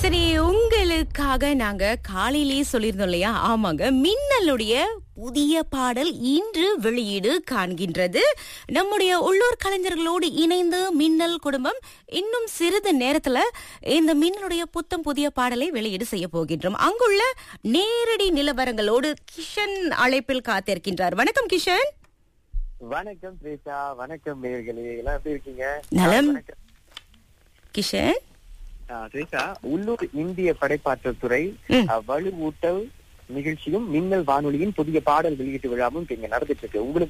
சரி உங்களுக்காக நாங்க காலையிலேயே சொல்லியிருந்தோம் இல்லையா ஆமாங்க மின்னலுடைய புதிய பாடல் இன்று வெளியீடு காண்கின்றது நம்முடைய உள்ளூர் கலைஞர்களோடு இணைந்து மின்னல் குடும்பம் இன்னும் சிறிது நேரத்துல இந்த மின்னலுடைய புத்தம் புதிய பாடலை வெளியீடு செய்ய போகின்றோம் அங்குள்ள நேரடி நிலவரங்களோடு கிஷன் அழைப்பில் காத்திருக்கின்றார் வணக்கம் கிஷன் வணக்கம் பிரேஷா வணக்கம் நேர்களே எல்லாம் எப்படி இருக்கீங்க நலம். வணக்கம். கிஷன் ஆ, பிரேஷா உள்ளூர் இந்திய படைப்பாற்றல் துறை ம். ஆ, வலுவூட்டல் நிகழ்ச்சியும் மின்னல் வானொலியின் புதிய பாடல் வெளியீட்டு விழாவும் இப்ப இங்க நடந்துட்டு இருக்கு உங்களுக்கு